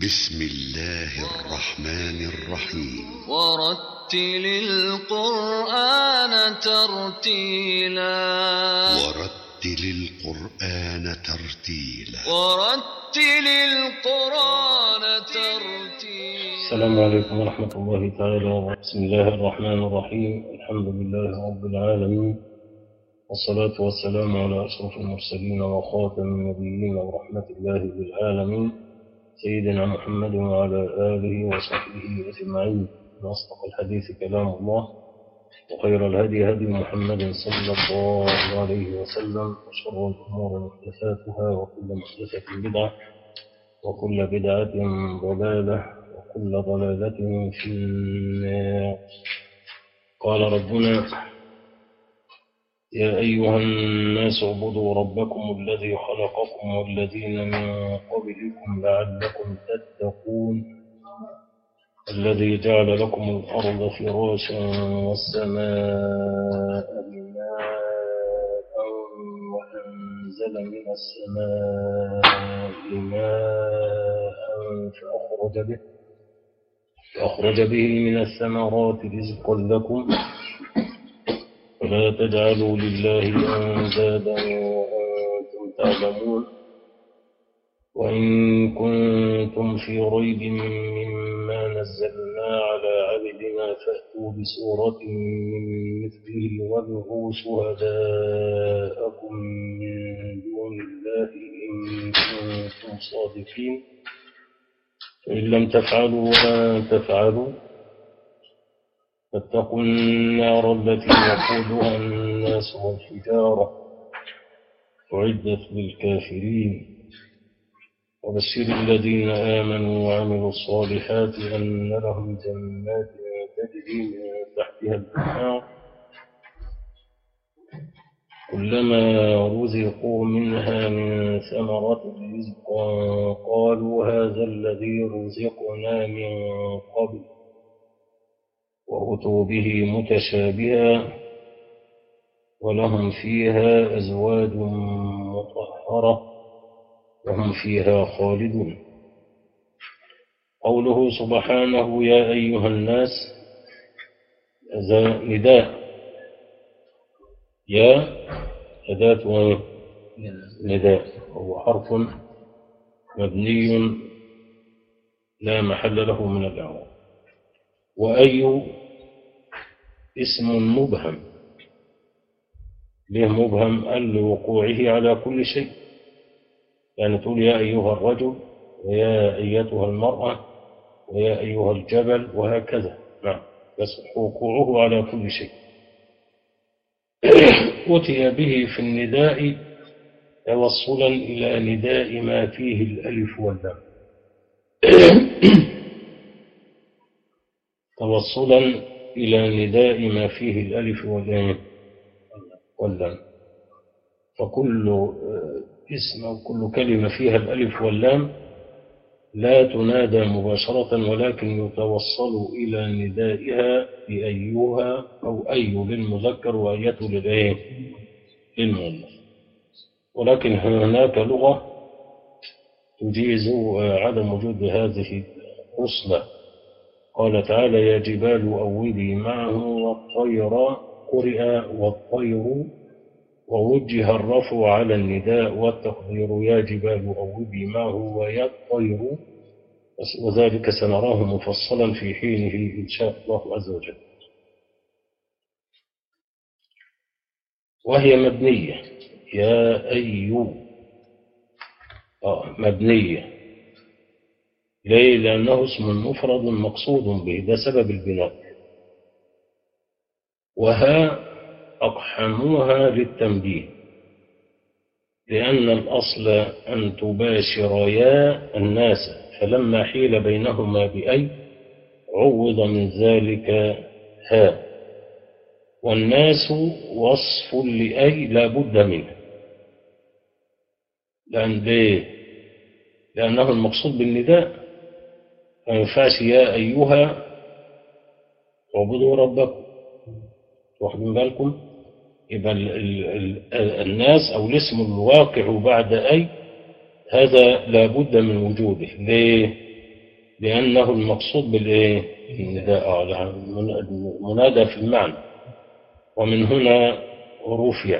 بسم الله الرحمن الرحيم ورتل القرآن ترتيلا ورتل القرآن ترتيلا ورتل القرآن ترتيلا السلام عليكم ورحمة الله تعالى وبركاته بسم الله الرحمن الرحيم الحمد لله رب العالمين والصلاة والسلام على أشرف المرسلين وخاتم النبيين ورحمة الله للعالمين سيدنا محمد وعلى آله وصحبه أجمعين أصدق الحديث كلام الله وخير الهدي هدي محمد صلى الله عليه وسلم وشر الأمور محدثاتها وكل محدثة بدعة وكل بدعة ضلالة وكل ضلالة في النار قال ربنا يا أيها الناس اعبدوا ربكم الذي خلقكم والذين من قبلكم لعلكم تتقون الذي جعل لكم الأرض فراشا والسماء بناء وأنزل من السماء ماء فأخرج به فأخرج به من الثمرات رزقا لكم فلا تجعلوا لله أندادا وأنتم تعلمون وإن كنتم في ريب مما نزلنا على عبدنا فأتوا بسورة من مثله وادعوا شهداءكم من دون الله إن كنتم صادقين فإن لم تفعلوا ولا تفعلوا فاتقوا النار التي وقودها الناس والحجارة أعدت للكافرين وبشر الذين آمنوا وعملوا الصالحات أن لهم جنات تجري من تحتها الأنهار كلما رزقوا منها من ثمرة رزقا قالوا هذا الذي رزقنا من قبل وأتوا به متشابها ولهم فيها أزواج مطهرة وهم فيها خالدون قوله سبحانه يا أيها الناس هذا نداء يا أداة نداء وهو حرف مبني لا محل له من الإعراب وأي اسم مبهم ليه مبهم قال لوقوعه على كل شيء يعني تقول يا أيها الرجل ويا أيتها المرأة ويا أيها الجبل وهكذا نعم بس وقوعه على كل شيء أتي به في النداء توصلا إلى نداء ما فيه الألف واللام توصلا إلى نداء ما فيه الألف واللام واللام فكل اسم أو كل كلمة فيها الألف واللام لا تنادى مباشرة ولكن يتوصل إلى ندائها بأيها أو أي للمذكر وأية للإيه للمؤنث ولكن هناك لغة تجيز عدم وجود هذه الخصلة قال تعالى يا جبال أوبي معه والطير قرئ والطير ووجه الرفع على النداء والتقدير يا جبال أوبي معه ويا الطير وذلك سنراه مفصلا في حينه إن شاء الله عز وجل وهي مبنية يا أيو آه مبنية ليه لأنه اسم مفرد مقصود به ده سبب البناء وها أقحموها للتنبيه لأن الأصل أن تباشر يا الناس فلما حيل بينهما بأي عوض من ذلك ها والناس وصف لأي لا بد منه لأن ليه لأنه المقصود بالنداء ما ينفعش يا أيها اعبدوا ربكم واخدين بالكم يبقى ال ال ال الناس أو الاسم الواقع بعد أي هذا لابد من وجوده ليه لأنه المقصود بالإيه؟ النداء آه، يعني المنادى في المعنى ومن هنا رفع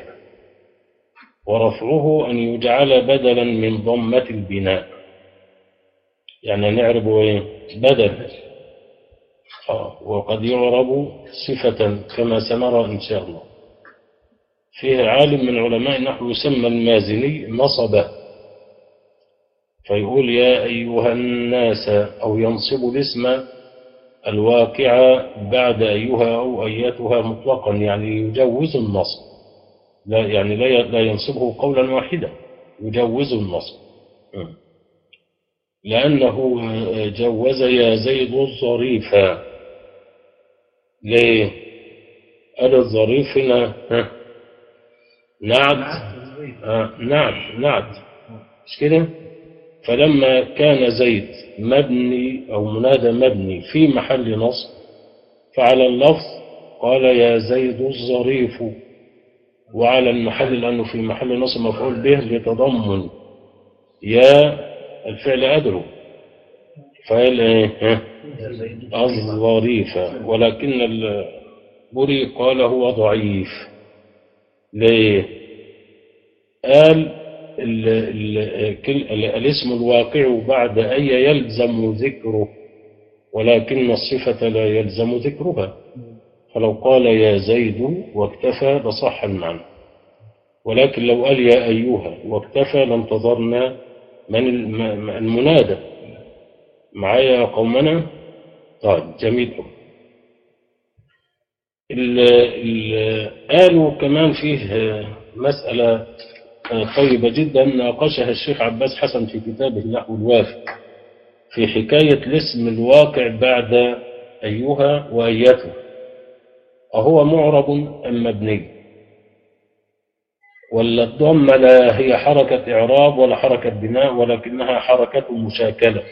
ورفعه أن يجعل بدلا من ضمة البناء يعني نعرب إيه؟ بدل آه، وقد يعرب صفة كما سنرى إن شاء الله فيه عالم من علماء النحو يسمى المازني نصبه فيقول يا أيها الناس أو ينصب الاسم الواقع بعد أيها أو أيتها مطلقا يعني يجوز النصب لا يعني لا لا ينصبه قولا واحدا يجوز النصب لأنه جوز يا زيد الظريفا ليه؟ قال الظريف هنا ها؟ نعت آه نعت نعت مش كده؟ فلما كان زيد مبني أو منادى مبني في محل نصب فعلى اللفظ قال يا زيد الظريف وعلى المحل لأنه في محل نصب مفعول به لتضمن يا الفعل أدعو فقال ايه الظريفة ولكن البري قال هو ضعيف ليه قال ال ال الاسم الواقع بعد أي يلزم ذكره ولكن الصفة لا يلزم ذكرها فلو قال يا زيد واكتفى لصح المعنى ولكن لو قال يا أيها واكتفى لانتظرنا من المنادى معايا يا قومنا طيب جميل قالوا كمان فيه مسألة طيبة جدا ناقشها الشيخ عباس حسن في كتابه النحو الوافي في حكاية الاسم الواقع بعد أيها وأيته أهو معرب أم مبني ولا الضمة لا هي حركة إعراب ولا حركة بناء ولكنها حركة مشاكلة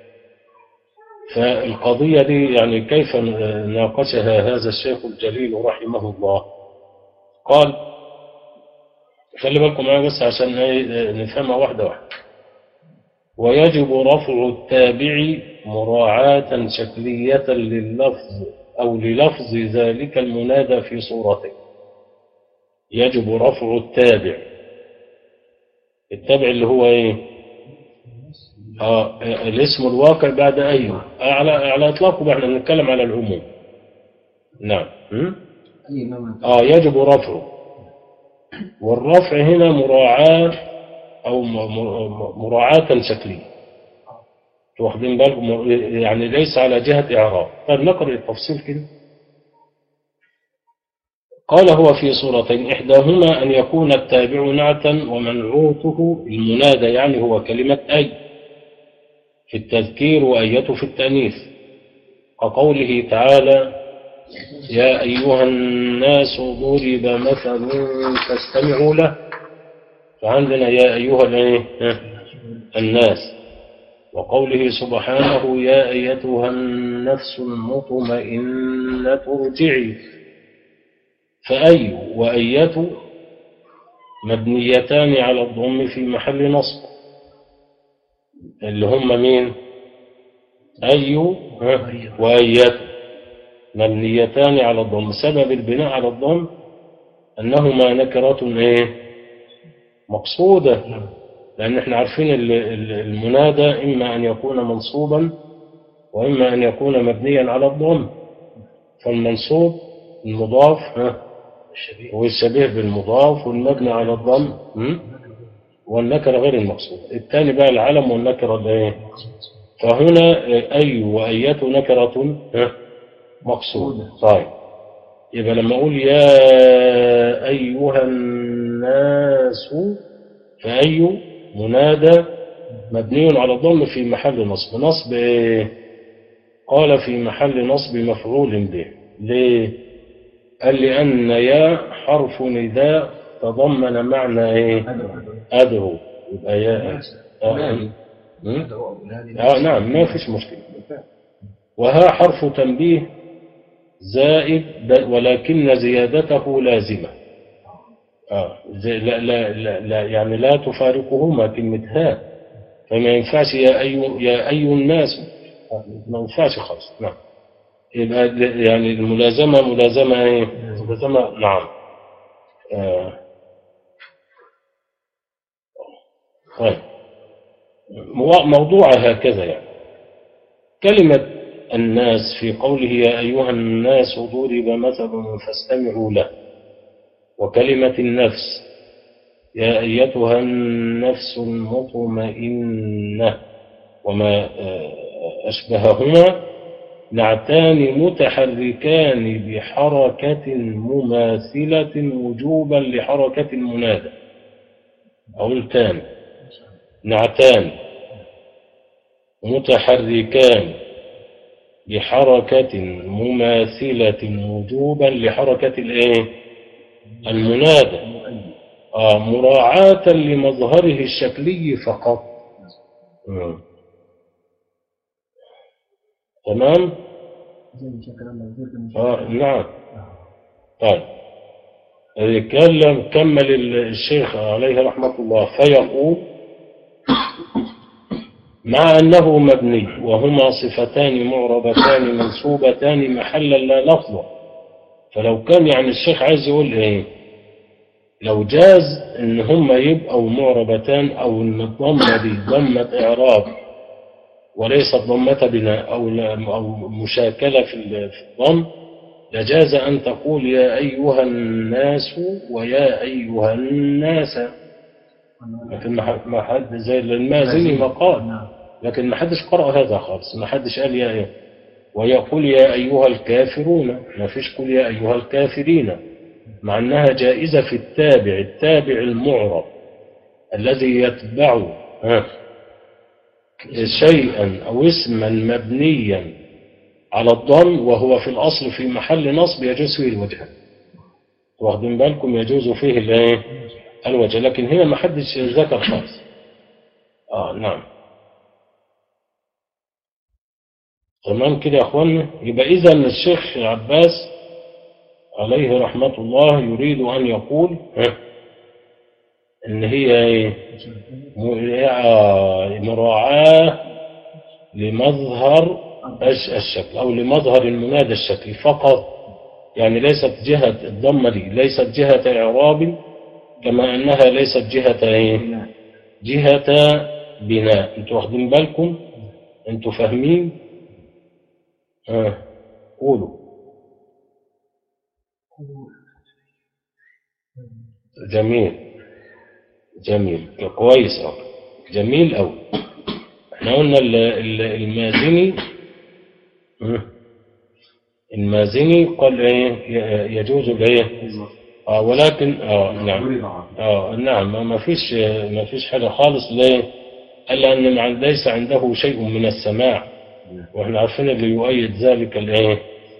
فالقضية دي يعني كيف ناقشها هذا الشيخ الجليل رحمه الله قال خلي بالكم معايا بس عشان نفهمها واحدة واحدة ويجب رفع التابع مراعاة شكلية لللفظ أو للفظ ذلك المنادى في صورته يجب رفع التابع التابع اللي هو ايه آه الاسم الواقع بعد أيه على على إطلاقه احنا بنتكلم على العموم نعم آه يجب رفعه والرفع هنا مراعاة أو مراعاة شكلية واخدين بالكم يعني ليس على جهة إعراب طيب نقرأ التفصيل كده قال هو في صورتين إحداهما أن يكون التابع نعتا ومنعوته المنادى يعني هو كلمة أي في التذكير وأيته في التأنيث كقوله تعالى يا أيها الناس ضرب مثل فاستمعوا له فعندنا يا أيها الناس وقوله سبحانه يا أيتها النفس المطمئنة ارجعي فأي وأية مبنيتان على الضم في محل نصب اللي هم مين أي وأية مبنيتان على الضم سبب البناء على الضم أنهما نكرة إيه مقصودة لأن احنا عارفين المنادى إما أن يكون منصوبا وإما أن يكون مبنيا على الضم فالمنصوب المضاف والشبيه بالمضاف والمبني على الضم والنكرة غير المقصود الثاني بقى العلم والنكرة الايه فهنا أي وأية نكرة مقصود طيب يبقى لما أقول يا أيها الناس فأي منادى مبني على الضم في محل نصب نصب إيه؟ قال في محل نصب مفعول به ليه قال لأن يا حرف نداء تضمن معنى ايه أدعو يبقى يا آه. آه نعم ما فيش مشكلة وها حرف تنبيه زائد ولكن زيادته لازمة آه لا, لا, لا, لا يعني لا تفارقهما كلمة ها فما ينفعش يا أي يا أي الناس ما ينفعش خالص نعم يبقى ال- يعني الملازمة ملازمة ايه؟ ملازمة نعم آه. طيب مو- موضوع هكذا يعني كلمة الناس في قوله يا أيها الناس ضرب مثل فاستمعوا له وكلمة النفس يا أيتها النفس المطمئنة وما آه، أشبههما نعتان متحركان بحركة مماثلة وجوبا لحركة المنادى أقول تاني نعتان متحركان بحركة مماثلة وجوبا لحركة الايه المنادى آه مراعاة لمظهره الشكلي فقط مم. تمام آه نعم طيب يتكلم كمل الشيخ عليه رحمة الله فيقول مع أنه مبني وهما صفتان معربتان منصوبتان محلا لا لفظا فلو كان يعني الشيخ عايز يقول ايه لو جاز ان هما يبقوا معربتان او ان الضمه دي ضمه اعراب وليست ضمه بناء او لا- او مشاكله في ال- في الضم لجاز ان تقول يا ايها الناس ويا ايها الناس لكن ما حد- ما حد زي المازني ما قال لكن ما حدش قرأ هذا خالص ما حدش قال يا ايه ويقول يا أيها الكافرون ما فيش قل يا أيها الكافرين مع أنها جائزة في التابع التابع المعرب الذي يتبع ها، شيئا أو اسما مبنيا على الضم وهو في الأصل في محل نصب يجوز فيه الوجه واخدين بالكم يجوز فيه الايه الوجه لكن هنا ما حدش ذكر خالص اه نعم تمام كده يا اخوانا يبقى اذا الشيخ عباس عليه رحمة الله يريد ان يقول ها، ان هي ايه م- آه، مراعاة لمظهر الش- الشكل او لمظهر المنادى الشكلي فقط يعني ليست جهة الضمة دي ليست جهة اعراب كما انها ليست جهة ايه جهة بناء انتوا واخدين بالكم انتوا فاهمين ها قولوا جميل جميل كويس أوي جميل أوي احنا قلنا ال- ال- المازني مم. المازني قال ايه ي- يجوز الايه اه ولكن اه نعم اه نعم ما- ما فيش ما فيش حاجه خالص ليه الا ان مع- ليس عنده شيء من السماع واحنا عارفين اللي يؤيد ذلك الايه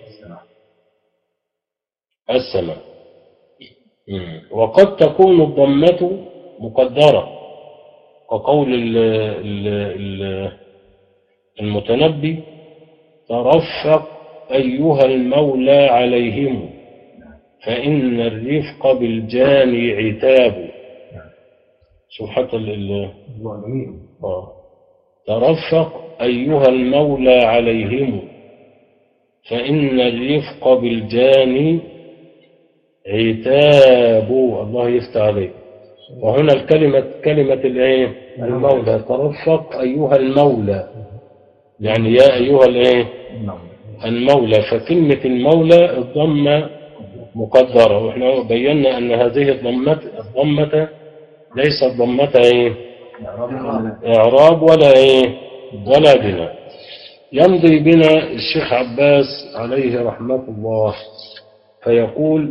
السماع مم. وقد تكون الضمة مقدرة كقول ال ال ال المتنبي ترفق أيها المولى عليهم فإن الرفق بالجاني عتاب شوف حتى ال ال- آه. ترفق أيها المولى عليهم فإن الرفق بالجاني عتاب الله يفتح عليك وهنا الكلمة كلمة الايه المولى ترفق أيها المولى يعني يا أيها الايه المولى فكلمة المولى الضمة مقدرة واحنا بينا أن هذه الضمة الضمة ليست ضمة ايه إعراب ولا إيه ولا بناء يمضي بنا الشيخ عباس عليه رحمة الله فيقول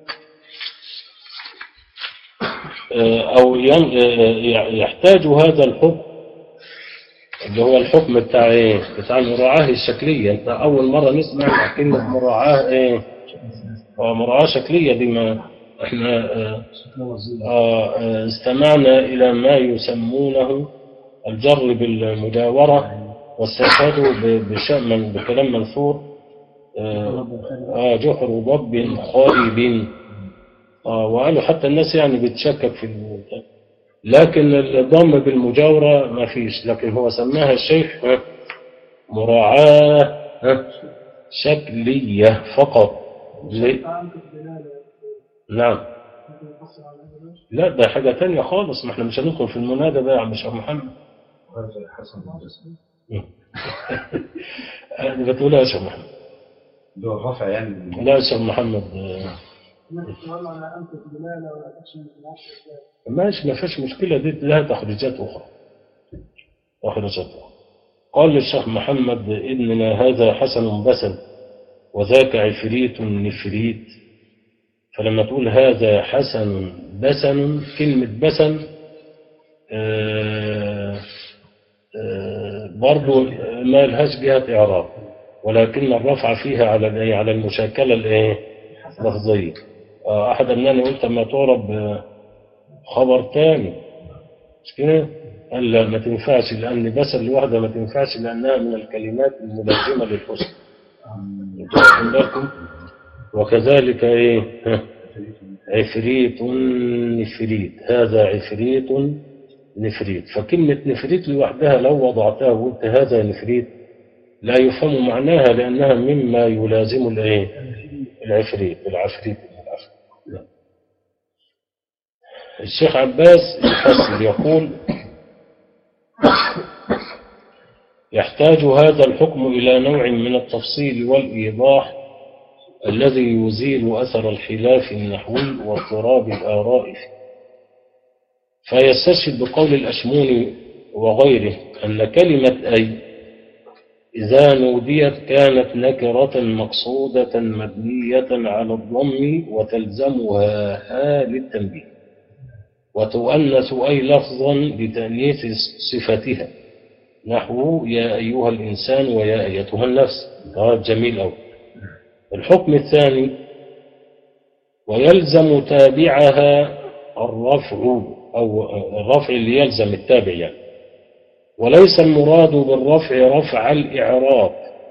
آه، أو ين- آه، يحتاج هذا الحكم اللي هو الحكم بتاع إيه بتاع المراعاة الشكلية أنت أول مرة نسمع كلمة مراعاة إيه آه، مراعاة شكلية دي ما إحنا آه، آه، آه، استمعنا إلى ما يسمونه الجر بالمجاورة واستشهدوا ب- بشأن بكلام منثور آه، آه، جحر ضب خائب آه، وقالوا حتى الناس يعني بتشكك في ال- لكن الضم بالمجاورة ما فيش لكن هو سماها الشيخ آه، مراعاة ها، شكلية فقط زي نعم لا ده حاجة تانية خالص ما احنا مش هندخل في المنادى بقى يا عم شيخ محمد أنا بتقول يا شيخ محمد اللي هو الرفع يعني لا يا شيخ محمد آه، ماشي ما فيش مشكلة دي لها تخريجات أخرى تخريجات أخرى قال للشيخ محمد إننا هذا حسن بسن وذاك عفريت نفريت فلما تقول هذا حسن بسن كلمة بسن آه، آه، برضو ما لهاش جهة إعراب ولكن الرفع فيها على الإيه؟ على المشاكلة الإيه؟ لفظية آه، أحد أبنائي قلت ما تعرب آه، خبر تاني مش كده؟ قال لا ما تنفعش لأن بسن لوحدها ما تنفعش لأنها من الكلمات الملازمة للحسن انتوا واخدين بالكم؟ وكذلك إيه؟ ها، عفريت نفريت هذا عفريت نفريت فكلمة نفريت لوحدها لو وضعتها وقلت هذا نفريت لا يفهم معناها لأنها مما يلازم الإيه؟ العفريت العفريت العفريت لا. الشيخ عباس يفسر يقول يحتاج هذا الحكم إلى نوع من التفصيل والإيضاح الذي يزيل أثر الخلاف النحوي واضطراب الآراء فيه فيستشهد بقول الأشموني وغيره أن كلمة أي إذا نوديت كانت نكرة مقصودة مبنية على الضم وتلزمها ها للتنبيه وتؤنث أي لفظا لتأنيث صفتها نحو يا أيها الإنسان ويا أيتها النفس هذا جميل أوي الحكم الثاني ويلزم تابعها الرفع أو الرفع اللي يلزم التابع يعني وليس المراد بالرفع رفع الإعراب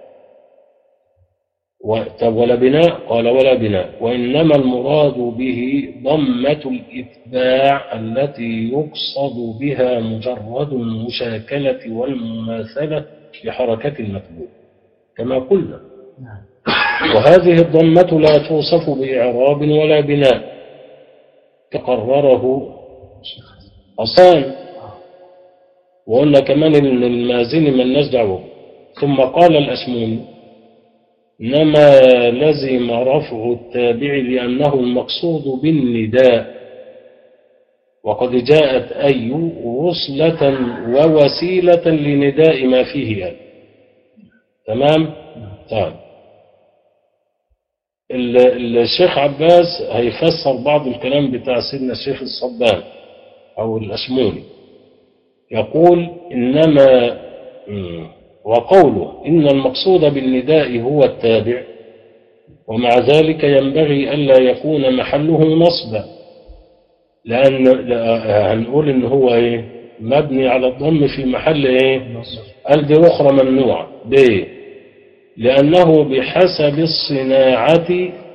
و- طب ولا بناء قال ولا بناء وإنما المراد به ضمة الإتباع التي يقصد بها مجرد المشاكلة والمماثلة لحركة المتبوع كما قلنا وهذه الضمة لا توصف بإعراب ولا بناء تقرره أصان وقلنا كمان إن المازني من دعوه ثم قال الأشموني إنما لزم رفع التابع لأنه المقصود بالنداء وقد جاءت أي وصلة ووسيلة لنداء ما فيه أي تمام؟ طيب ال- الشيخ عباس هيفسر بعض الكلام بتاع سيدنا الشيخ الصبان أو الأشموني يقول إنما مم، وقوله إن المقصود بالنداء هو التابع ومع ذلك ينبغي ألا يكون محله نصبا لأن لا- هنقول إن هو إيه مبني على الضم في محل إيه قال دي أخرى ممنوعة ليه لأنه بحسب الصناعة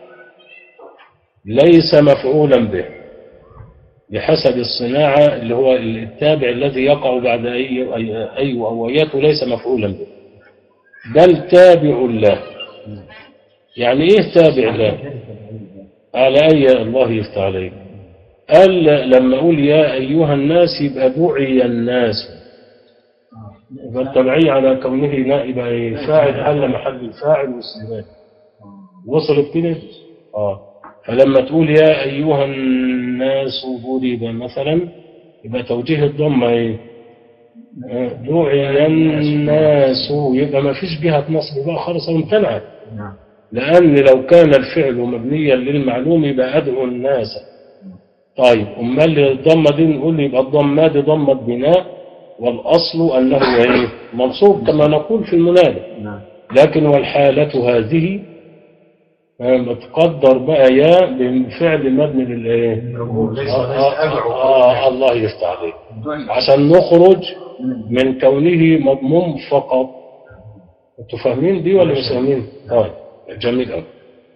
ليس مفعولا به بحسب الصناعة اللي هو التابع الذي يقع بعد أي أي أي أويته ليس مفعولا به بل تابع له يعني إيه تابع له على أي الله يفتح عليك قال لما أقول يا أيها الناس يبقى دعي الناس فالتبعية على كونه نائب أي فاعل حل محل الفاعل والسماء وصلت كده اه فلما تقول يا أيها الناس ضرب مثلا يبقى توجيه الضمة ايه آه، دعي الناس يبقى ما فيش جهة نصب بقى خالص امتنعت نعم لأن لو كان الفعل مبنيا للمعلوم يبقى أدعو الناس طيب أمال الضمة دي نقول يبقى الضمة دي ضمة بناء والأصل أنه إيه؟ منصوب كما نقول في المنادى نعم لكن والحالة هذه آه، بتقدر بقى يا بفعل مبني للإيه؟ ليس ليس آه, آه, أدعو آه الله يفتح عليك عشان نخرج من كونه مضموم فقط انتوا فاهمين دي ولا مش فاهمين؟ طيب جميل قوي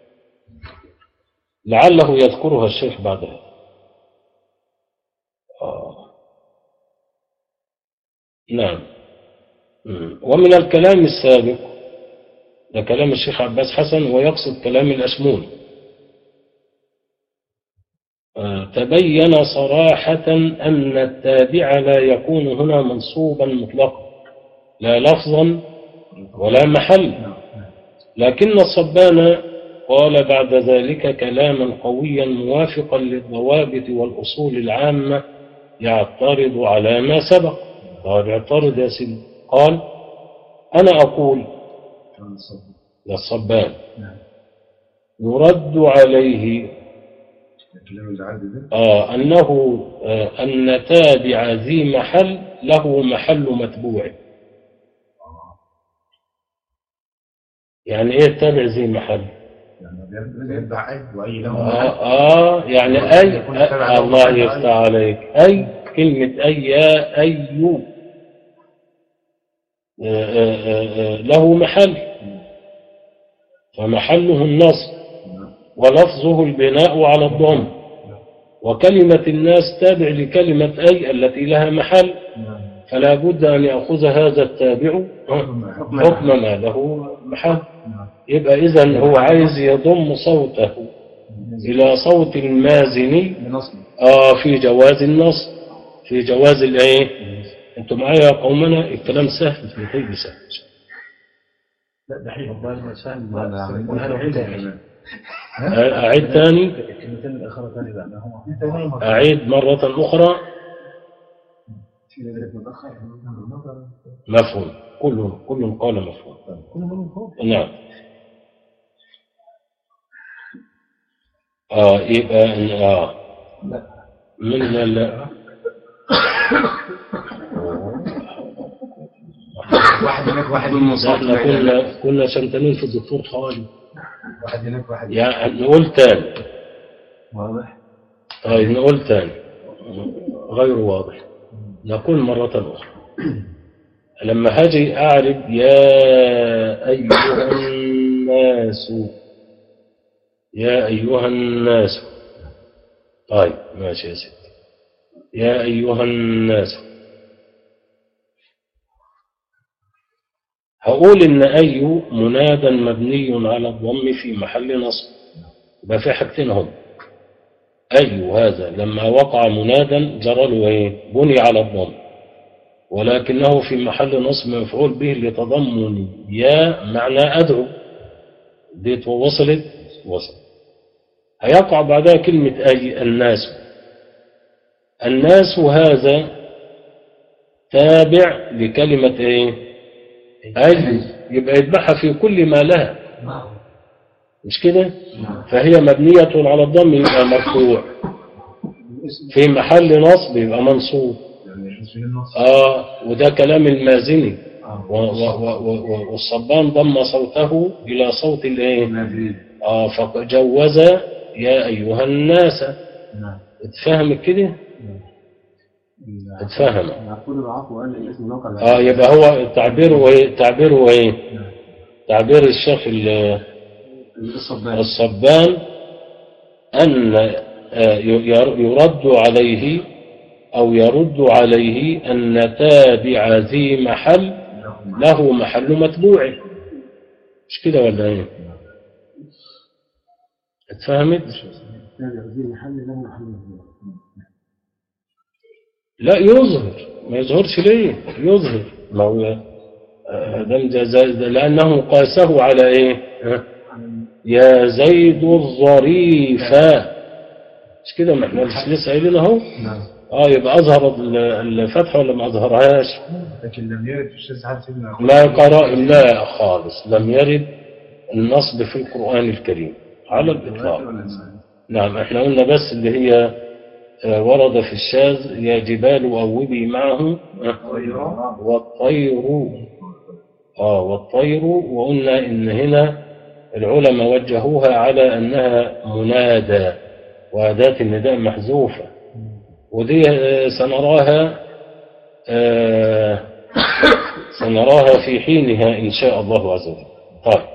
لعله يذكرها الشيخ بعدها آه. نعم مم. ومن الكلام السابق ده كلام الشيخ عباس حسن ويقصد كلام الأشمون آه، تبين صراحة أن التابع لا يكون هنا منصوبا مطلقا لا لفظا ولا محل لكن الصبان قال بعد ذلك كلاما قويا موافقا للضوابط والأصول العامة يعترض على ما سبق قال اعترض يا سيدي قال أنا أقول للصبان نعم. يرد عليه الكلام اللي عندي ده آه أنه آه أن تابع ذي محل له محل متبوع يعني إيه التابع ذي محل؟ يعني بيتبع أي وأي له آه, آه يعني أي يكون تابع آه له الله محل يفتح عليك أي كلمة أي يا أي آه آه آه آه له محل فمحله النصب ولفظه البناء على الضم وكلمة الناس تابع لكلمة أي التي لها محل فلا بد أن يأخذ هذا التابع حكم ما له محل يبقى إذا هو عايز يضم صوته إلى صوت المازني بنصب آه في جواز النص في جواز الإيه أنتم معايا يا قومنا الكلام سهل في الحج سهل لا دحيح والله ما سهل هذا وهذا عيد كمان أعيد ثاني الكلمتين الأخرى ثاني بقى هو أعيد مرة أخرى مفهوم كل كل قال مفهوم نعم اه يبقى اه من ال واحد هناك واحد احنا كنا كنا شمتانين في الدكتور خالد واحد هناك واحد يعني نقول تاني واضح طيب نقول تاني غير واضح نقول مرة أخرى لما هاجي أعرف يا أيها الناس يا أيها الناس طيب ماشي يا سيدي يا أيها الناس هقول إن أي منادى مبني على الضم في محل نصب يبقى في حاجتين هم أي هذا لما وقع منادا جرى له إيه؟ بني على الضم ولكنه في محل نصب مفعول به لتضمن يا معنى أدعو ديت وصلت وصل هيقع بعدها كلمة أي الناس الناس هذا تابع لكلمة إيه أي يبقى يتبعها في كل ما لها مش كده فهي مبنية على الضم يبقى مرفوع في محل نصب يبقى منصوب يعني اسم النص آه وده كلام المازني و- و- و- و- والصبان ضم صوته إلى صوت الإيه نبيل آه فجوز يا أيها الناس نعم اتفهم كده اتفهم يقول العفو قال الاسم الواقع اه يبقى هو تعبيره ايه تعبيره ايه تعبير الشيخ ال- الصبان الصبان ان آه، ير- يرد عليه او يرد عليه ان تابع ذي محل له محل متبوع مش كده ولا ايه اتفهمت زي محل له محل مهجور. لا يظهر ما يظهرش ليه يظهر ما هو آه، ده ده- ده- لأنه قاسه على إيه ها؟ يا زيد الظريفة مش كده ما احنا لسه قايلين اهو اه يبقى اظهر ال- الفتحه ولا ما اظهرهاش لكن لم يرد في الشيخ سعد سيدنا لا قراء لا خالص لم يرد النصب في القرآن الكريم على الإطلاق نعم احنا قلنا بس اللي هي آه، ورد في الشاذ يا جبال أوبي معه آه، والطير اه والطير وقلنا ان هنا العلماء وجهوها على انها منادى واداة النداء محذوفة ودي آه، سنراها آه، سنراها في حينها إن شاء الله عز وجل طيب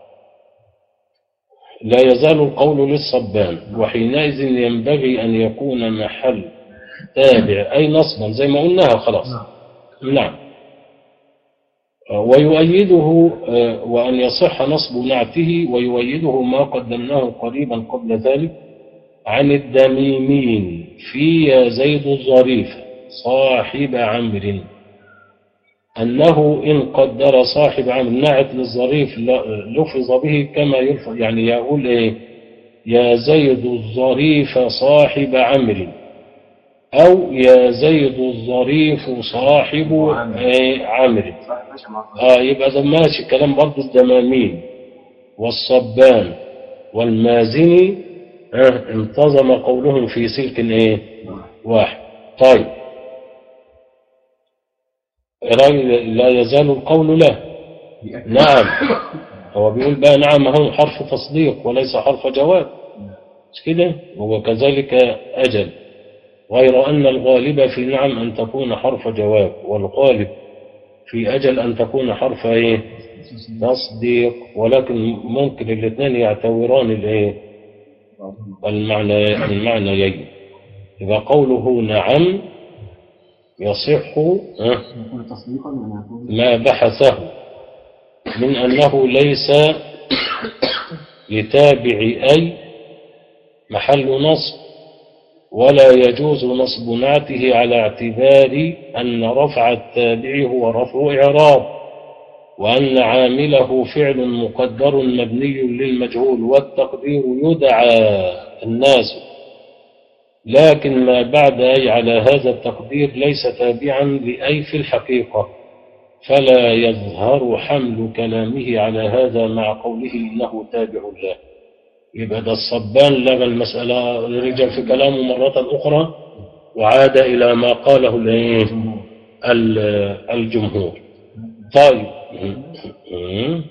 لا يزال القول للصبان وحينئذ ينبغي أن يكون محل تابع أي نصبا زي ما قلناها خلاص نعم ويؤيده آه، وأن يصح نصب نعته ويؤيده ما قدمناه قريبا قبل ذلك عن الدميمين في يا زيد الظريف صاحب عمرو أنه إن قدر صاحب عمرو نعت للظريف ل- لفظ به كما يلفظ يعني يقول إيه يا زيد الظريف صاحب عمرو أو يا زيد الظريف صاحب إيه عمرو صح ماشي معاك اه يبقى ده ماشي كلام برضه الدمامين والصبان والمازني آه انتظم قولهم في سلك ايه واحد طيب رأي لا يزال القول له نعم هو بيقول بقى نعم هو حرف تصديق وليس حرف جواب مش كده وكذلك أجل غير أن الغالب في نعم أن تكون حرف جواب والغالب في أجل أن تكون حرف إيه تصديق ولكن ممكن الاثنين يعتبران الإيه المعنى المعنيين إذا قوله نعم يصح ها يكون تصديقا يعني يكون ما بحثه من أنه ليس لتابع أي محل نصب ولا يجوز نصب نعته على اعتبار أن رفع التابع هو رفع إعراب وأن عامله فعل مقدر مبني للمجهول والتقدير يدعى الناس لكن ما بعد أي على هذا التقدير ليس تابعا لأي في الحقيقة فلا يظهر حمل كلامه على هذا مع قوله إنه تابع له يبقى ده الصبان لغى المسألة رجع في كلامه مرة أخرى وعاد إلى ما قاله الإيه؟ ال- الجمهور طيب م-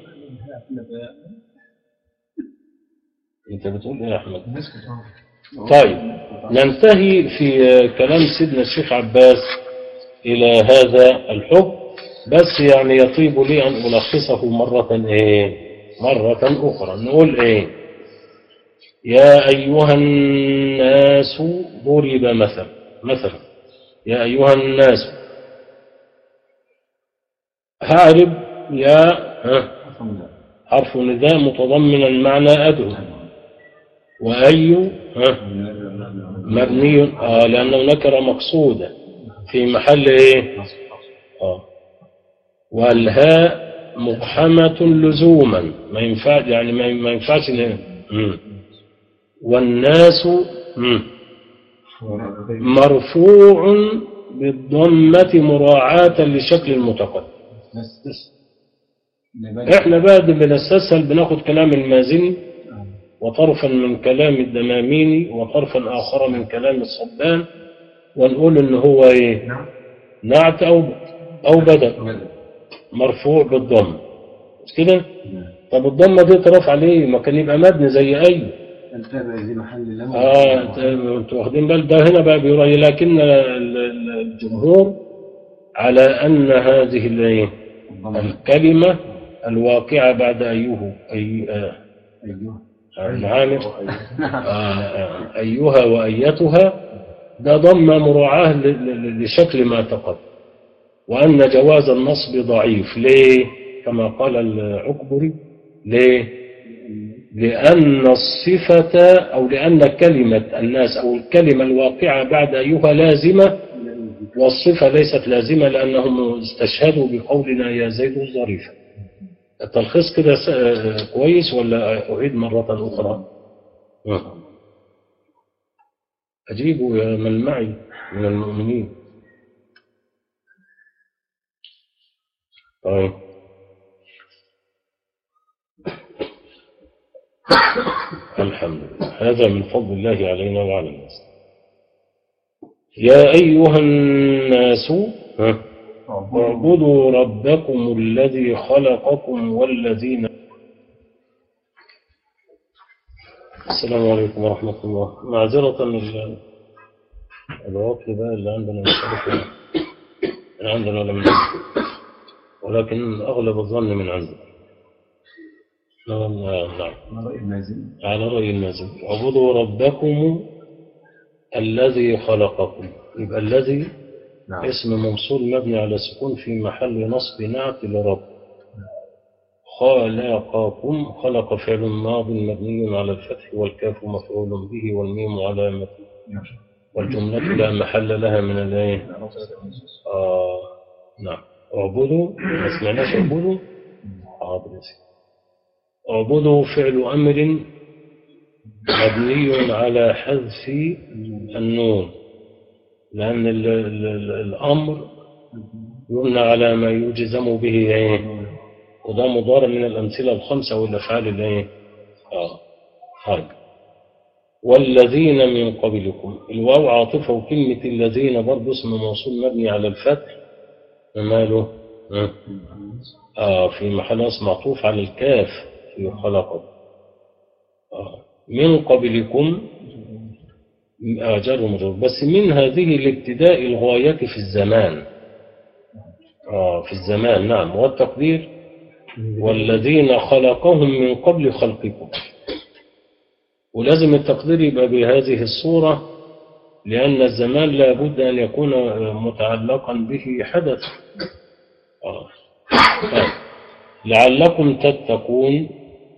انت بتقول ايه يا احمد طيب ننتهي في كلام سيدنا الشيخ عباس الى هذا الحكم بس يعني يطيب لي ان الخصه مرة ايه مرة اخرى نقول ايه يا ايها الناس ضرب مثل مثلا يا ايها الناس هعرب يا ها حرف نداء متضمنا معنى أدعو وأي ها مبني آه لأنه نكرة مقصودة في محل إيه آه والهاء مقحمة لزوما ما ينفع يعني ما ما ينفعش ن- مم. والناس مم. مرفوع بالضمة مراعاة لشكل المتقدم احنا بقى ده بنستسهل بناخد كلام المازني وطرفا من كلام الدماميني وطرفا اخر من كلام الصبان ونقول ان هو ايه نعم نعت او او بدل مرفوع بالضم مش كده طب الضمه دي ترفع عليه ما كان يبقى مبني زي اي التابع زي محل لم اه ت- انتوا واخدين بال ده هنا بقى بيرى لكن ال- ال- الجمهور على ان هذه الايه الكلمه الواقعه بعد ايوه اي آه أيوه المعامل آه، آه، أيها وأيتها ده ضم مراعاة ل- ل- لشكل ما تقدم وأن جواز النصب ضعيف ليه كما قال العكبري ليه لأن الصفة أو لأن كلمة الناس أو الكلمة الواقعة بعد أيها لازمة والصفة ليست لازمة لأنهم استشهدوا بقولنا يا زيد الظريفة التلخيص كده س- آه، كويس ولا أعيد مرة أخرى آه. أجيبوا يا من معي من المؤمنين طيب الحمد لله هذا من فضل الله علينا وعلى الناس يا أيها الناس ها اعبدوا ربكم الذي خلقكم والذين السلام عليكم ورحمة الله معذرة ال- الوقت بقى اللي عندنا مش عارف إيه. من عندنا ولا من عندنا ولكن أغلب الظن من عندنا نعم نعم على رأي المازن على رأي المازن اعبدوا ربكم الذي خلقكم يبقى الذي نعم اسم موصول مبني على سكون في محل نصب نعت لرب خلقكم خلق فعل ماض مبني على الفتح والكاف مفعول به والميم علامة والجملة لا محل لها من الايه آه نعم اعبدوا ما سمعناش اعبدوا حاضر يا سيدي. اعبدوا فعل امر مبني على حذف النون لأن ال ال ال الأمر يبنى على ما يجزم به إيه؟ وده مضارع من الأمثلة الخمسة والأفعال الإيه؟ آه هاي والذين من قبلكم الواو عاطفة وكلمة الذين برضه اسم موصول مبني على الفتح ماله؟ آه. آه في محل نصب معطوف على الكاف في خلقه آه من قبلكم آه جر ومجرور بس من هذه الابتداء الغاية في الزمان آه في الزمان نعم والتقدير والذين خلقهم من قبل خلقكم ولازم التقدير يبقى بهذه الصورة لأن الزمان لا بد أن يكون آه، متعلقا به حدث آه. طيب. لعلكم تتقون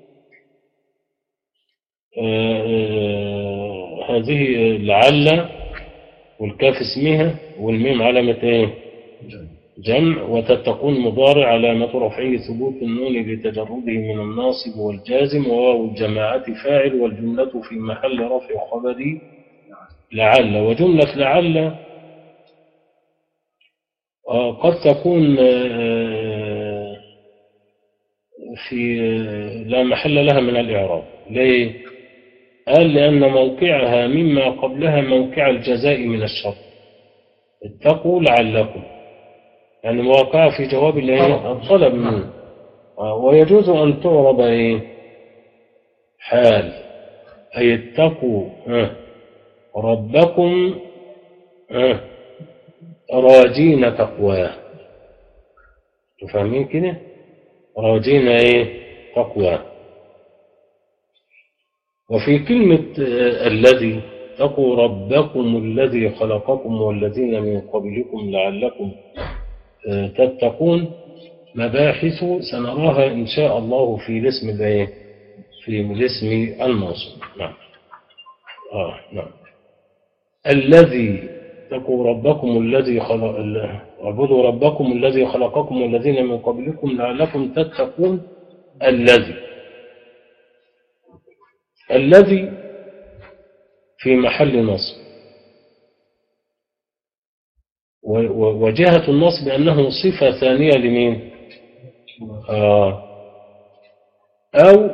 آه، آه، هذه لعل والكاف اسمها والميم علامة ايه جمع وتتقون مضارع علامة رفعه ثبوت النون لتجرده من الناصب والجازم وواو الجماعة فاعل والجملة في محل رفع خبري لعل وجملة لعل آه، قد تكون آه، في آه، لا محل لها من الإعراب ليه؟ قال لأن موقعها مما قبلها موقع الجزاء من الشر اتقوا لعلكم يعني مواقعها في جواب الايه؟ الطلب منه آه، ويجوز أن تعرب ايه؟ حال أي اتقوا آه، ربكم آه، راجين تقواه تفهمين كده؟ راجين ايه؟ تقواه وفي كلمة آه، الذي اتقوا ربكم الذي خلقكم والذين من قبلكم لعلكم آه، تتقون مباحث سنراها إن شاء الله في الاسم الايه؟ في الاسم الموصول نعم آه نعم الذي اتقوا ربكم الذي خلق ال- اعبدوا ربكم الذي خلقكم والذين من قبلكم لعلكم تتقون الذي الذي في محل نصب و- و- وجهة النصب أنه صفة ثانية لمين آه. أو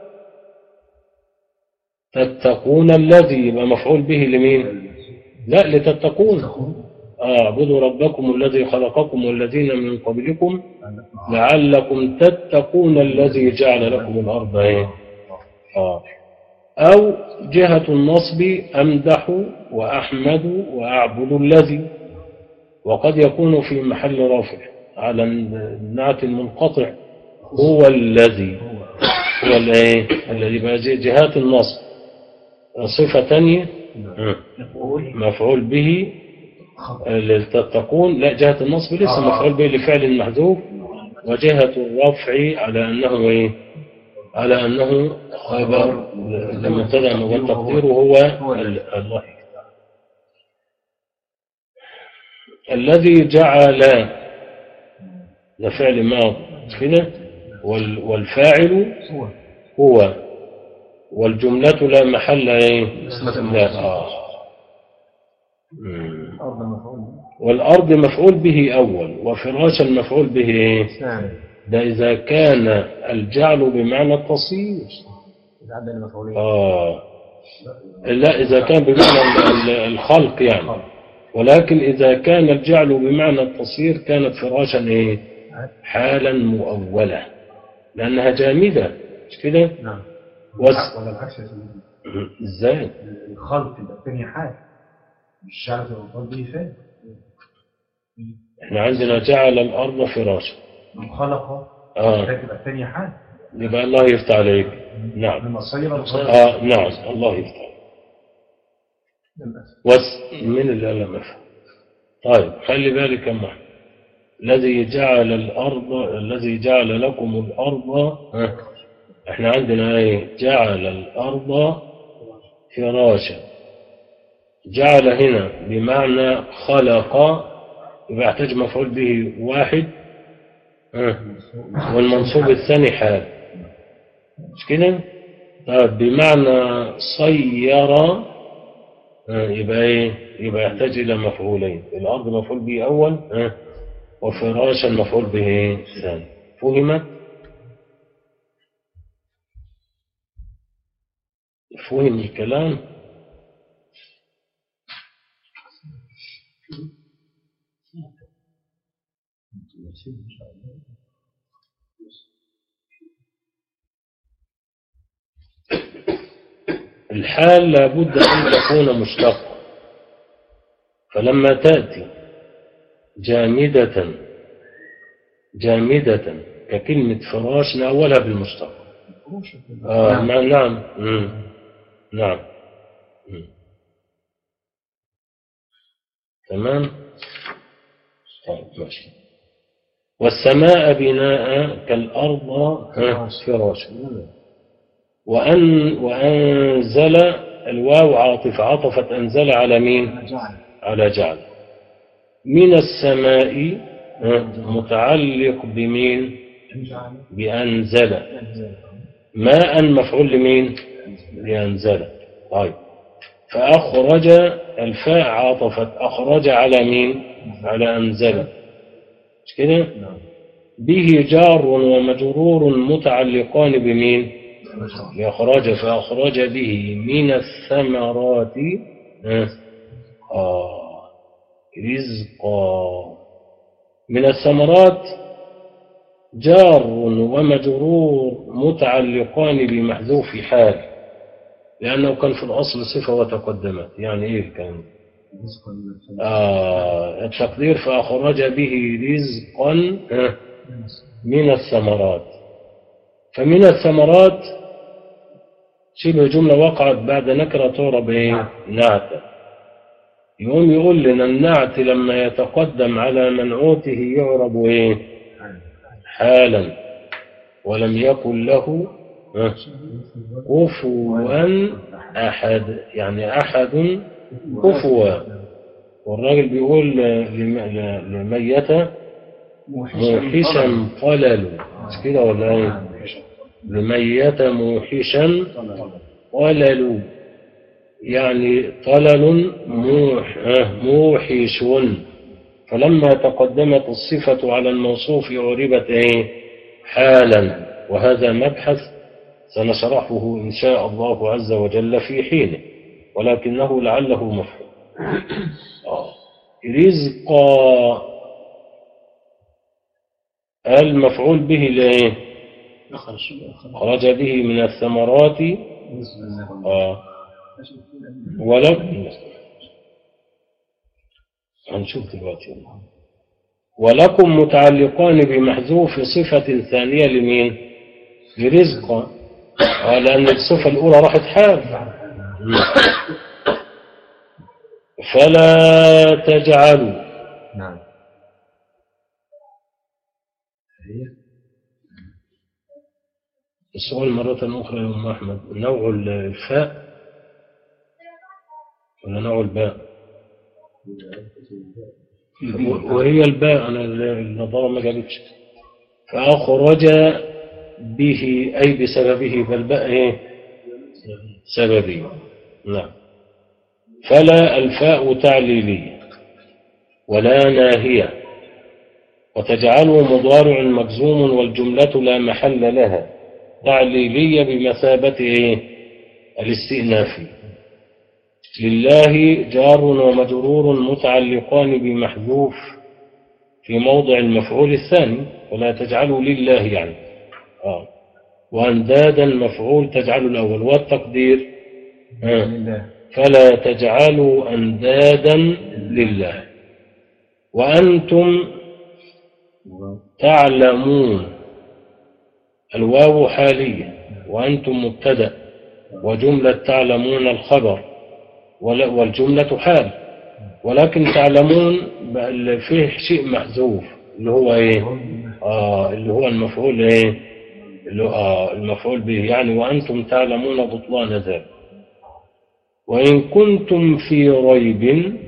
تتقون الذي يبقى مفعول به لمين لا لتتقون آه، اعبدوا ربكم الذي خلقكم والذين من قبلكم لعلكم تتقون الذي جعل لكم الأرض إيه؟ آه. أو جهة النصب أمدح وأحمد وأعبد الذي وقد يكون في محل رفع على النعت المنقطع هو الذي هو الايه الذي بقى زي جهات النصب صفة تانية مفعول به لتتقون لا جهة النصب لسه مفعول به لفعل محذوف وجهة الرفع على أنه إيه؟ على أنه خبر لمبتدأ والتقدير هو ال- الله الذي جعل ده فعل ماضي مش كده وال- والفاعل هو هو والجملة لا محل ايه لا آه. مم. أرض مفعول والأرض مفعول به أول وفراشا مفعول به إيه؟ ثاني ده إذا كان الجعل بمعنى التصير إذا عدى المفعولين آه لا إذا كان بمعنى ال- ال- الخلق يعني ولكن إذا كان الجعل بمعنى التصير كانت فراشا إيه؟ حالا مؤولة لأنها جامدة مش كده؟ نعم وس... ولا العكس يا سيدي إزاي؟ الخلق يبقى تاني حاجة مش شعر الأرض دي فين إحنا عندنا جعل الأرض فراشا من خلق آه ده تبقى تاني حاجة يبقى الله يفتح عليك نعم لما صير الخلق آه نعم الله يفتح للأسف وس من اللي قال مفعول طيب خلي بالك يا محمد الذي جعل الأرض الذي جعل لكم الأرض ها، احنا عندنا ايه جعل الأرض فراشا جعل هنا بمعنى خلق يبقى يحتاج مفعول به واحد ها، والمنصوب الثاني حال مش كده طيب بمعنى صير ها، يبقى ايه يبقى يحتاج الى مفعولين الارض مفعول به اول ها، وفراشا مفعول به ثاني فهمت فهم الكلام الحال لابد أن تكون مشتقة فلما تأتي جامدة جامدة ككلمة فراش نأولها بالمشتق آه نعم نعم مم. نعم مم. تمام طيب ماشي والسماء بناء كالأرض ها، فراش وأن وأنزل الواو عاطف عطفت أنزل على مين جعل على جعل من السماء ها، متعلق بمين جعل بأنزل ماء مفعول لمين لأنزل طيب فأخرج الفاء عاطفت أخرج على مين على أنزل مش كده به جار ومجرور متعلقان بمين يخرج فأخرج به من الثمرات ها، آه رزقا من الثمرات جار ومجرور متعلقان بمحذوف حال لأنه كان في الأصل صفة وتقدمت يعني إيه كان آه التقدير فأخرج به رزقا آه، من الثمرات فمن الثمرات شبه جملة وقعت بعد نكرة تعرب إيه نعتة يقوم يقول لنا النعت لما يتقدم على منعوته يعرب إيه حالا ولم يكن له آه، كفوا أحد يعني أحد كفوا والراجل بيقول لم- ل- لميتة موحشا قلل مش كده ولا ايه لميتة موحشا قلل يعني طلل موح آه، موحش فلما تقدمت الصفة على الموصوف عربت ايه حالا وهذا مبحث سنشرحه إن شاء الله عز وجل في حينه ولكنه لعله مفهوم آه. رزقا المفعول به لايه خرج به من الثمرات آه. ولو هنشوف دلوقتي ولكم متعلقان بمحذوف صفة ثانية لمين؟ لرزق آه لأن الصفة الأولى راحت حال فلا تجعلوا نعم السؤال مرة أخرى يا أم أحمد نوع الفاء ولا نوع الباء وهي الباء أنا النظارة ما جابتش فأخرج به أي بسببه فالباء إيه سببي نعم فلا الفاء تعليلية ولا ناهية وتجعله مضارع مجزوم والجملة لا محل لها تعليلية بمثابة إيه؟ الاستئناف لله جار ومجرور متعلقان بمحذوف في موضع المفعول الثاني ولا تجعلوا لله يعني آه. وأندادا مفعول تجعل الأول والتقدير آه. لله فلا تجعلوا أندادا لله وأنتم تعلمون الواو حالية وأنتم مبتدأ وجملة تعلمون الخبر ولا- والجملة حال ولكن تعلمون بقى اللي فيه شيء محذوف اللي هو ايه اه اللي هو المفعول ايه اللي هو آه المفعول به يعني وانتم تعلمون بطلان ذلك وان كنتم في ريب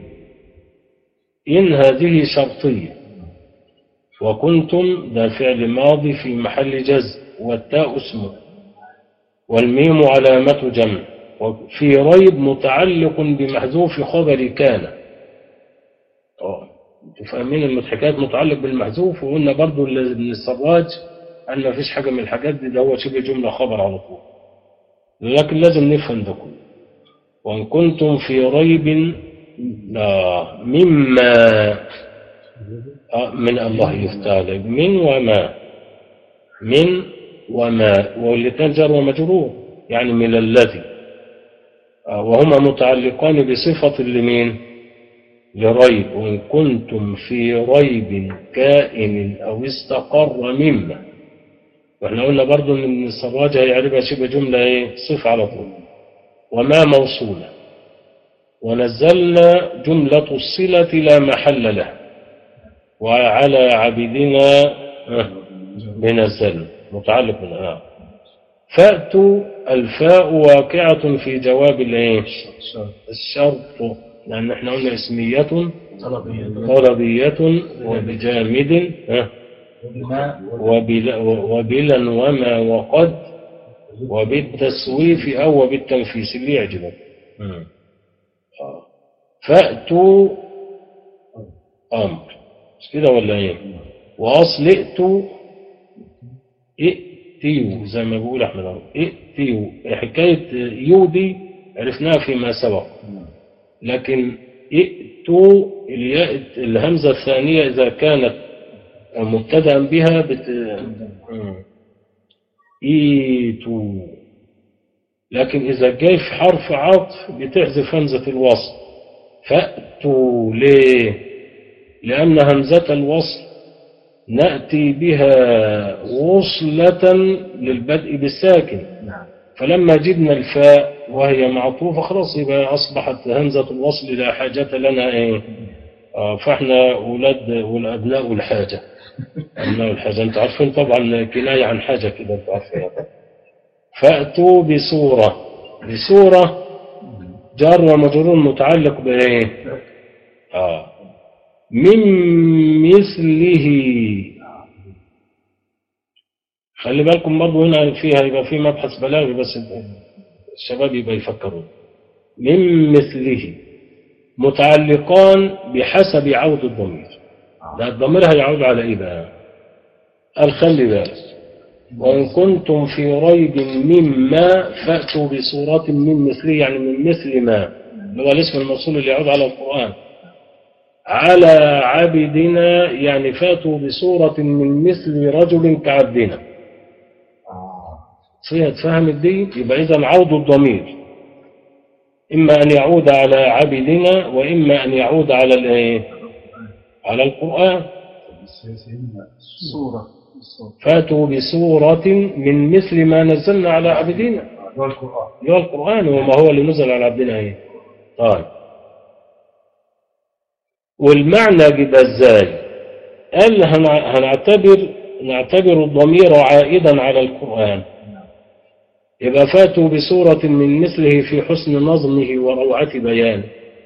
ان هذه شرطيه وكنتم ده فعل ماضي في محل جزم والتاء اسمه والميم علامة جمع وفي ريب متعلق بمحذوف خبر كان اه انتوا فاهمين المضحكات متعلق بالمحذوف وقلنا برضو ال- ابن السراج ان ما فيش حاجه من الحاجات دي ده هو شبه جمله خبر على طول لكن لازم نفهم ده كله وان كنتم في ريب لا مما آه، من الله يفتعل من وما من وما والاثنين جار ومجرور يعني من الذي آه، وهما متعلقان بصفة لمين لريب وإن كنتم في ريب كائن أو استقر مما واحنا قلنا برضو ان ابن السراج هيعربها شبه جملة ايه صفة على طول وما موصولة ونزلنا جملة الصلة لا محل لها وعلى عبدنا آه، بنزلنا متعلق بالآه فأتوا الفاء واقعة في جواب الايه الشرط لأن احنا قلنا اسمية طلبية وبجامد آه، بما وبلا, وبلا وما وقد وبالتسويف أو وبالتنفيس اللي يعجبك آه. فأتوا أمر مش كده ولا إيه وأصل ائتوا ائتيوا زي ما بيقول أحمد عمرو ائتيوا حكاية يودي عرفناها فيما سبق لكن ائتوا الياء الهمزة الثانية إذا كانت مبتدأ بها بت... مم. ايتوا لكن إذا جاي في حرف عطف بتحذف همزة الوصل فأتوا ليه لأن همزة الوصل نأتي بها وصلة للبدء بالساكن نعم فلما جبنا الفاء وهي معطوفة خلاص يبقى أصبحت همزة الوصل لا حاجة لنا إيه آه، فإحنا أولاد والأبناء الحاجة أبناء الحاجة أنتوا عارفين طبعا كناية عن حاجة كده أنتوا عارفين فأتوا بصورة بصورة جار ومجرور متعلق بإيه آه من مثله خلي بالكم برضه هنا فيها يبقى في مبحث بلاغي بس الشباب يبقى يفكروا من مثله متعلقان بحسب عود الضمير ده الضمير هيعود على ايه بقى قال خلي بالك وإن كنتم في ريب مما فأتوا بصورة من مثله يعني من مثل ما اللي هو الاسم الموصول اللي يعود على القرآن على عبدنا يعني فاتوا بصورة من مثل رجل كعبدنا فيها اتفهمت دي يبقى إذا عود الضمير إما أن يعود على عبدنا وإما أن يعود على الإيه؟ على القرآن صورة فاتوا بصورة من مثل ما نزلنا على عبدنا هو القرآن اللي هو القرآن وما هو اللي نزل على عبدنا ايه طيب والمعنى يبقى ازاي قال هنع- هنعتبر نعتبر الضمير عائدا على القرآن يبقى فاتوا بصورة من مثله في حسن نظمه وروعة بيانه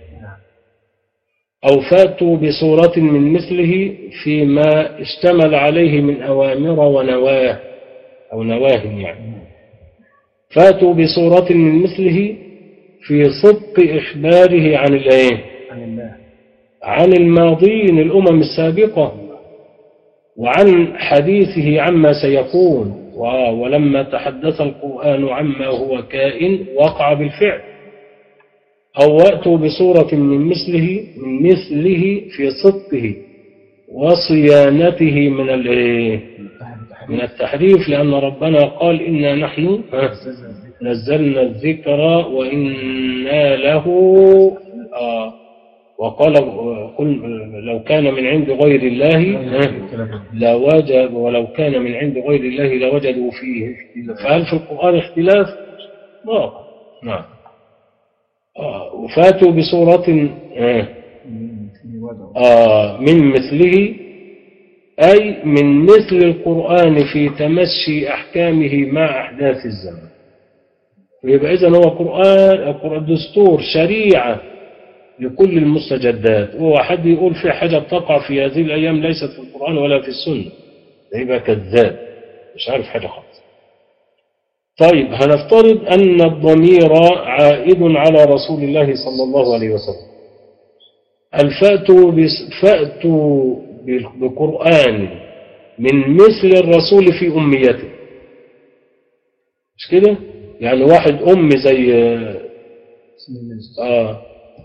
أو فاتوا بصورة من مثله فيما اشتمل عليه من أوامر ونواه أو نواه يعني فاتوا بصورة من مثله في صدق إخباره عن الإيه؟ عن الله عن الماضين الأمم السابقة وعن حديثه عما سيكون و- ولما تحدث القرآن عما هو كائن وقع بالفعل أو وأتوا بصورة من مثله من مثله في صدقه وصيانته من الإيه؟ من التحريف لأن ربنا قال إنا نحن ها، نزلنا الذكر وإنا له آه وقال قل لو كان من عند غير الله ها، لوجد ولو كان من عند غير الله لوجدوا فيه اختلاف فهل في القرآن اختلاف؟ ما نعم آه وفاتوا بصورة آه آه من مثله أي من مثل القرآن في تمشي أحكامه مع أحداث الزمن يبقى إذن هو قرآن القرآن دستور شريعة لكل المستجدات هو حد يقول في حاجة تقع في هذه الأيام ليست في القرآن ولا في السنة ده يبقى كذاب مش عارف حاجة خالص طيب هنفترض أن الضمير عائد على رسول الله صلى الله عليه وسلم الفأتوا بس- فأتوا بقرآن من مثل الرسول في أميته مش كده يعني واحد أم زي آه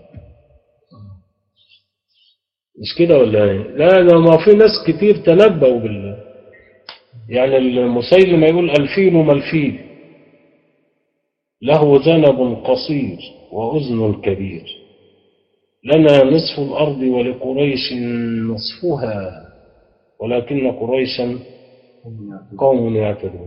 مش كده ولا ايه لا ده ما في ناس كتير تنبأوا بال يعني المسيلم يقول الفيل ما الفيل له ذنب قصير وأذن كبير لنا نصف الأرض ولقريش نصفها ولكن قريشا قوم يعتدون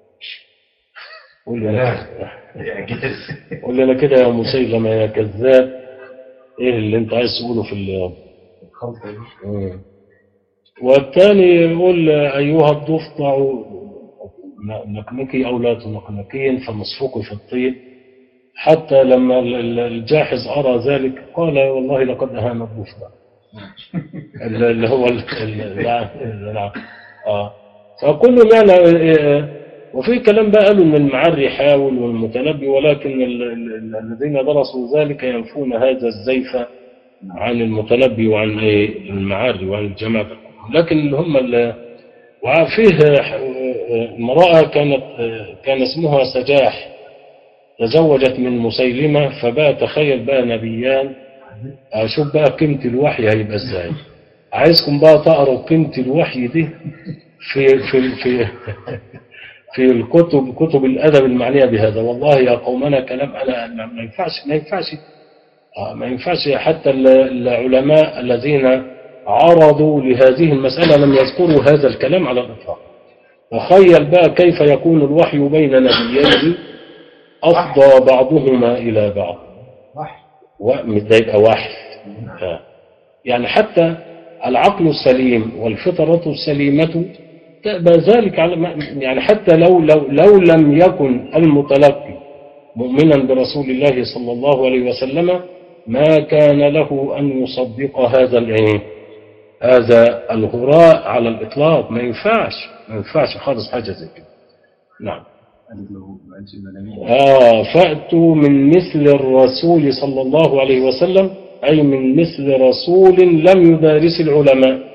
قول لنا قول لنا كده يا مسيلمة يا كذاب ايه اللي انت عايز تقوله في ال مم. والثاني يقول أيها الضفدع نقنقي أو لا تنقنقين فنصفك في الطين حتى لما ال- ال- الجاحظ أرى ذلك قال والله لقد أهان الضفدع ال- اللي هو ال- ال- الع- الع- آه. فكل معنى آه، وفي كلام بقى قالوا ان المعري يحاول والمتنبي ولكن ال- ال- الذين درسوا ذلك ينفون هذا الزيف عن المتنبي وعن إيه المعاري وعن الجماعة لكن اللي هم اللي وفيه امرأة كانت كان اسمها سجاح تزوجت من مسيلمة فبقى تخيل بقى نبيان أشوف بقى قيمة الوحي هيبقى ازاي عايزكم بقى تقروا قيمة الوحي دي في في في في الكتب كتب الأدب المعنية بهذا والله يا قومنا كلام أنا ما ما ينفعش ما ينفعش آه، ما ينفعش حتى ال- العلماء الذين عرضوا لهذه المسألة لم يذكروا هذا الكلام على الإطلاق تخيل بقى كيف يكون الوحي بين نبيين أفضى بعضهما إلى بعض وحي و- ده يبقى وحي آه. يعني حتى العقل السليم والفطرة السليمة تأبى ذلك على ما- يعني حتى لو لو لو لم يكن المتلقي مؤمنا برسول الله صلى الله عليه وسلم ما كان له أن يصدق هذا الايه هذا الغراء على الإطلاق ما ينفعش ما ينفعش خالص حاجة زي كده نعم آه فأتوا من مثل الرسول صلى الله عليه وسلم أي من مثل رسول لم يدارس العلماء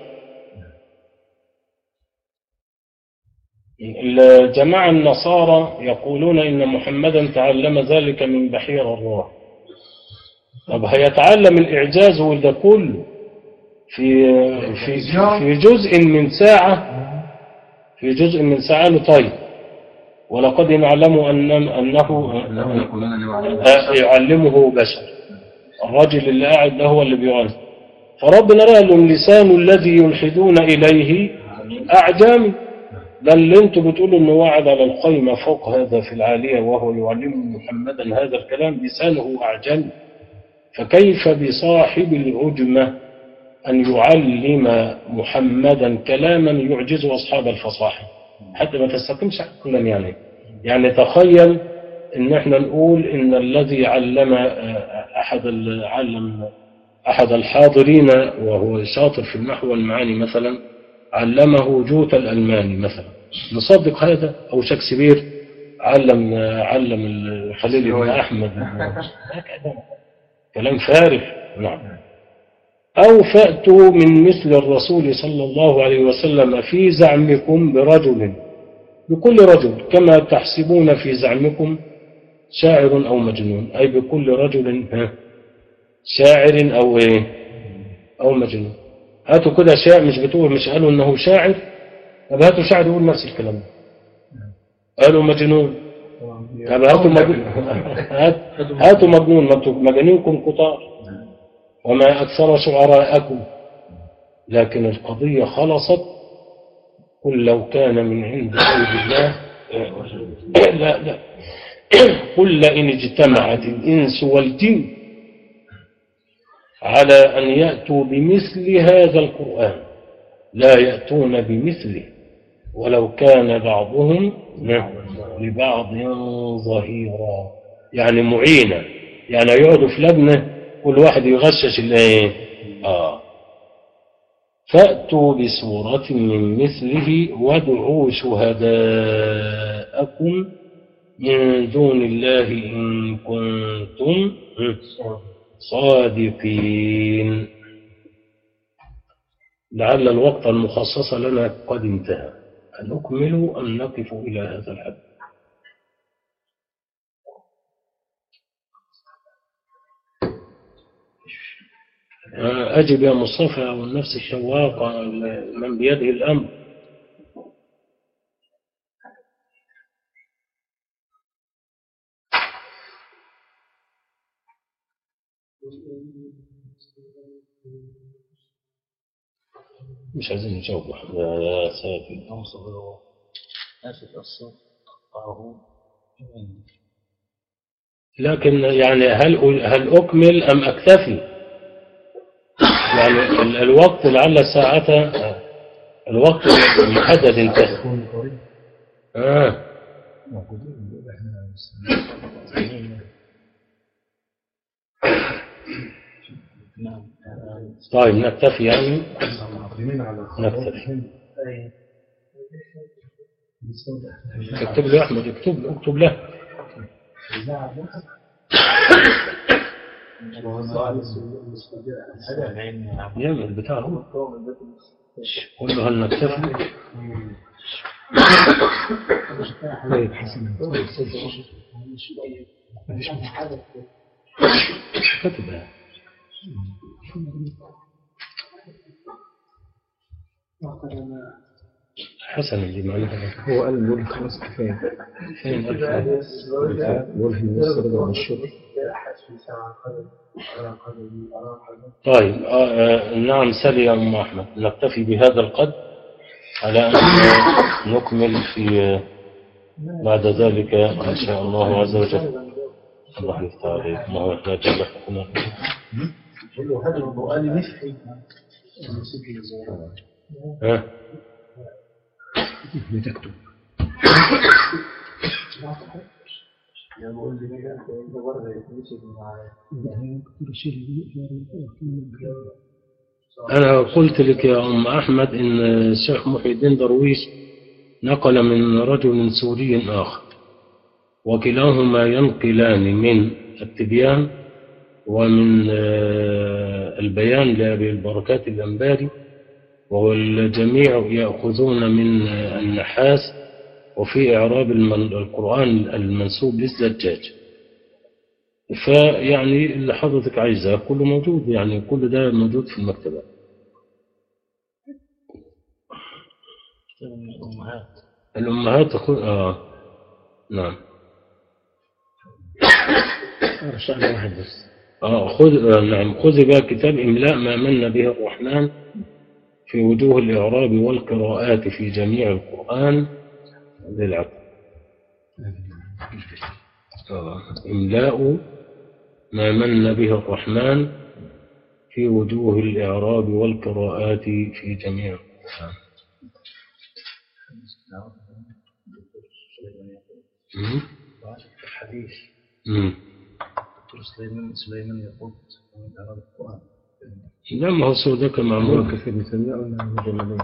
الجماعة النصارى يقولون إن محمدا تعلم ذلك من بحير الروح طب هيتعلم الإعجاز وده كله في في في جزء من ساعة في جزء من ساعة قالوا طيب ولقد نعلم أن أنه آه، يعلمه بشر الرجل اللي قاعد ده هو اللي بيعلم فربنا قال لهم لسان الذي يلحدون إليه أعجمي ده اللي انتوا بتقولوا انه وعد على القيمة فوق هذا في العالية وهو يعلم محمدا هذا الكلام لسانه أعجمي فكيف بصاحب العجمة أن يعلم محمدا كلاما يعجز أصحاب الفصاحة حتى ما تستقيمش عقلا يعني يعني تخيل ان احنا نقول ان الذي علم آه، احد ال- علم احد الحاضرين وهو شاطر في النحو والمعاني مثلا علمه جوت الالماني مثلا نصدق هذا او شكسبير علم آه، علم الخليل بن احمد هكذا كلام فارغ نعم أو فأتوا من مثل الرسول صلى الله عليه وسلم في زعمكم برجل بكل رجل كما تحسبون في زعمكم شاعر أو مجنون أي بكل رجل ها، شاعر أو إيه أو مجنون هاتوا كده شاعر مش بتقول مش قالوا إنه شاعر طب هاتوا شاعر يقول نفس الكلام ده. قالوا مجنون طب هاتوا مجنون هات- هاتوا مجنون ما انتوا مجانينكم كتار وما أكثر شعراءكم لكن القضية خلصت قل لو كان من عند غير الله لا لا قل لئن اجتمعت الإنس والجن على أن يأتوا بمثل هذا القرآن لا يأتون بمثله ولو كان بعضهم لبعض ظهيرا يعني معينا يعني يقعدوا في لجنة كل واحد يغشش الايه اه فأتوا بسورة من مثله وادعوا شهداءكم من دون الله إن كنتم صادقين لعل الوقت المخصص لنا قد انتهى هل نكمل أم نقف إلى هذا الحد أجب يا مصطفى والنفس الشواقة من بيده الأمر مش عايزين نجاوب يا يا ساتر آسف الصوت قطعه لكن يعني هل هل أكمل أم أكتفي؟ يعني ال- الوقت لعل الساعة الوقت المحدد انتهى يكون قريب آه. موجودين بيقول احنا نعم طيب نكتفي يعني مقدمين على نكتفي. نكتفي اكتب له يا أحمد اكتب له اكتب له يعمل البتاع هو قول له هل نكتفي؟ طيب حسنا كتبها حسنا اللي معناها هو قال بقول خلاص كفايه فين الفهم؟ بقول في الصدق والشكر طيب آه آه نعم سل يا أم أحمد نكتفي بهذا القدر على أن نكمل في آه، بعد ذلك إن شاء الله عز وجل الله يفتح عليك الله يحتاج لكم هذا القرآن نفحي ها لتكتب أنا قلت لك يا أم أحمد إن الشيخ محي الدين درويش نقل من رجل سوري آخر وكلاهما ينقلان من التبيان ومن آه، البيان لأبي البركات الأنباري والجميع يأخذون من آه، النحاس وفي إعراب المن- القرآن المنسوب للزجاج فيعني اللي حضرتك عايزاه كله موجود يعني كل ده موجود في المكتبة الأمهات الأمهات تخ- آه نعم رشح لي واحد بس آه خذ آه نعم خذ بقى كتاب إملاء ما من به الرحمن في وجوه الإعراب والقراءات في جميع القرآن للعقل آه. إملاء ما من به الرحمن في وجوه الإعراب والقراءات في جميع القرآن مم. الحديث مم. دكتور سليمان سليمان يقول من إعراب القرآن لا ما هو سوداك معمول كثير مثالية ولا مجلدين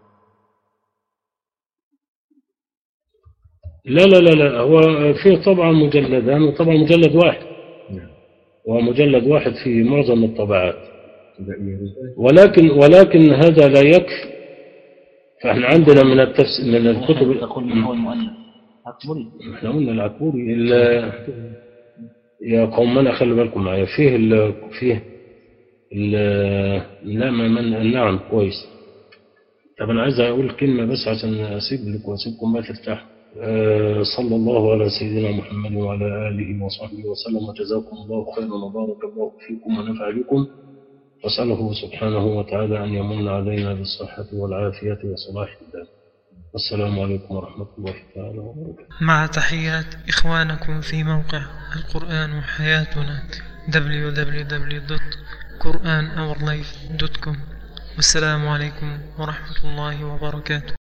لا لا لا لا هو فيه طبعا مجلدان وطبعا مجلد واحد نعم ومجلد واحد في معظم الطبعات بقي ولكن ولكن هذا لا يكفي فاحنا عندنا من التفس من الكتب تقول من هو المؤلف عقبري احنا قلنا العكوري ال- يا قومنا خلي بالكم معايا فيه ال فيه ال لا ما من نعم كويس طب انا عايز اقول كلمه بس عشان اسيب لك واسيبكم ما ترتاحوا آه، صلى الله على سيدنا محمد وعلى اله وصحبه وسلم وجزاكم الله خيرا وبارك الله فيكم ونفع بكم واساله سبحانه وتعالى ان يمن علينا بالصحه والعافيه وصلاح الدار والسلام عليكم ورحمه الله تعالى وبركاته مع تحيات إخوانكم في موقع القرآن حياتنا www قرآن اور لايف دوت كوم والسلام عليكم ورحمة الله وبركاته